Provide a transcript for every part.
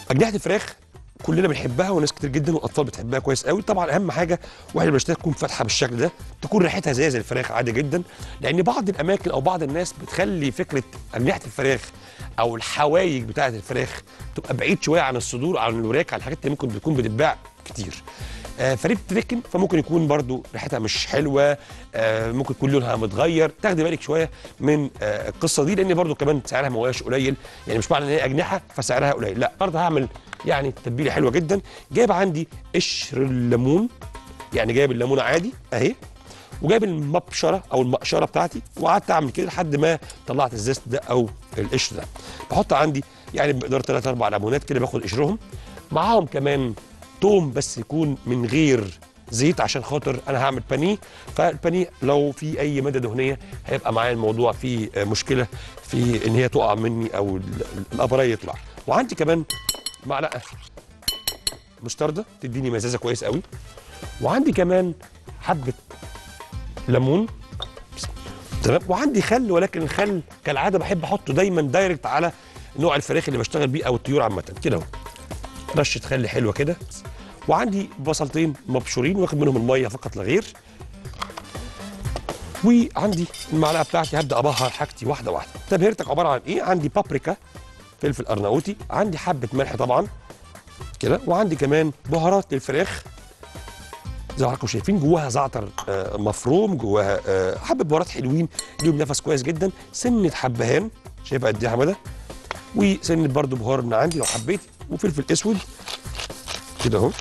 اجنحه الفراخ كلنا بنحبها وناس كتير جدا والاطفال بتحبها كويس قوي طبعا اهم حاجه واحنا بنشتري تكون فاتحه بالشكل ده تكون ريحتها زي زي الفراخ عادي جدا لان بعض الاماكن او بعض الناس بتخلي فكره اجنحه الفراخ او الحوايج بتاعه الفراخ تبقى بعيد شويه عن الصدور عن الوراك عن الحاجات اللي ممكن بتكون بتتباع كتير آه فريد تريكن فممكن يكون برضو ريحتها مش حلوه آه ممكن يكون لونها متغير تاخدي بالك شويه من آه القصه دي لان برضو كمان سعرها ما هواش قليل يعني مش معنى ان هي اجنحه فسعرها قليل لا برضه هعمل يعني تتبيله حلوه جدا جايب عندي قشر الليمون يعني جايب الليمونه عادي اهي وجايب المبشره او المقشره بتاعتي وقعدت اعمل كده لحد ما طلعت الزيت ده او القشر ده بحط عندي يعني بمقدار 3 4 ليمونات كده باخد قشرهم معاهم كمان توم بس يكون من غير زيت عشان خاطر انا هعمل بانيه فالبانيه لو في اي ماده دهنيه هيبقى معايا الموضوع فيه آه، مشكله في ان هي تقع مني او ال- ال- الابرايه يطلع وعندي كمان معلقه مستردة تديني مزازه كويس قوي وعندي كمان حبه ليمون تمام وعندي خل ولكن الخل كالعاده بحب احطه دايما دايركت على نوع الفراخ اللي بشتغل بيه او الطيور عامه كده اهو رشه خل حلوه كده وعندي بصلتين مبشورين واخد منهم الميه فقط لا غير وعندي المعلقه بتاعتي هبدا ابهر حاجتي واحده واحده تبهيرتك عباره عن ايه عندي بابريكا فلفل ارناؤوطي عندي حبه ملح طبعا كده وعندي كمان بهارات للفراخ زي ما حضراتكم شايفين جواها زعتر آه، مفروم جواها آه، حبه بهارات حلوين ليهم نفس كويس جدا سنه حبهان شايفها قد ايه يا حماده وسنه برضو بهار من عندي لو حبيت وفلفل اسود كده اهو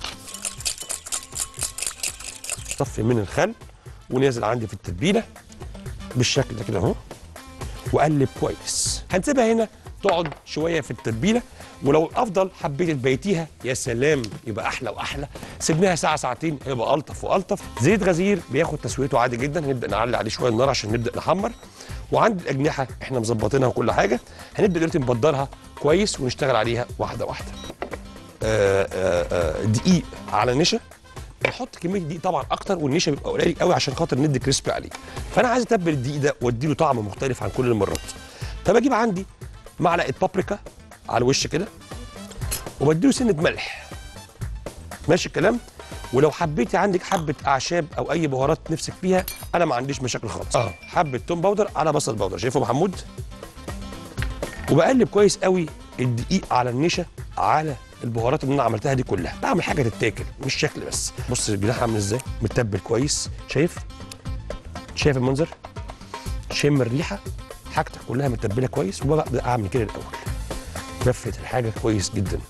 صفي من الخل ونازل عندي في التتبيله بالشكل ده كده اهو وقلب كويس هنسيبها هنا تقعد شويه في التتبيله ولو الافضل حبيت تبيتيها يا سلام يبقى احلى واحلى سيبناها ساعه ساعتين هيبقى الطف والطف زيت غزير بياخد تسويته عادي جدا هنبدا نعلي عليه شويه النار عشان نبدا نحمر وعند الاجنحه احنا مظبطينها وكل حاجه هنبدا دلوقتي نبدرها كويس ونشتغل عليها واحده واحده آه، آه، آه، دقيق على نشا بنحط كميه دقيق طبعا اكتر والنشا بيبقى قليل قوي عشان خاطر ندي كريسبي عليه فانا عايز اتبل الدقيق ده واديله طعم مختلف عن كل المرات فبجيب عندي معلقه بابريكا على الوش كده وبديله سنه ملح ماشي الكلام ولو حبيتي عندك حبه اعشاب او اي بهارات نفسك فيها انا ما عنديش مشاكل خالص اه حبه توم باودر على بصل باودر شايفه محمود وبقلب كويس قوي الدقيق على النشا على البهارات اللي انا عملتها دي كلها بعمل حاجه تتاكل مش شكل بس بص الجناح عامل ازاي متبل كويس شايف شايف المنظر شم الريحه حاجتك كلها متبله كويس وببدا اعمل كده الاول لفت الحاجه كويس جدا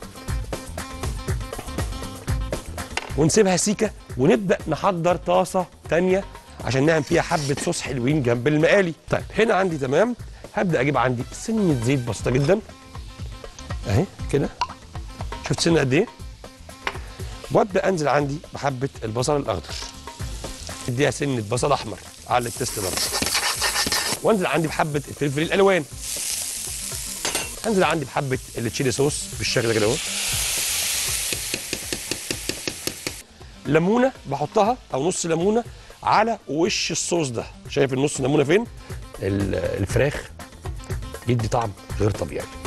ونسيبها سيكه ونبدا نحضر طاسه تانية عشان نعمل فيها حبه صوص حلوين جنب المقالي طيب هنا عندي تمام هبدا اجيب عندي سنه زيت بسيطه جدا اهي كده شفت سنه قد ايه وابدا انزل عندي بحبه البصل الاخضر اديها سنه بصل احمر على التست برضه وانزل عندي بحبه الفلفل الالوان انزل عندي بحبه التشيلي صوص بالشكل ده كده اهو ليمونه بحطها او نص ليمونه على وش الصوص ده شايف النص ليمونه فين ال- الفراخ يدي طعم غير طبيعي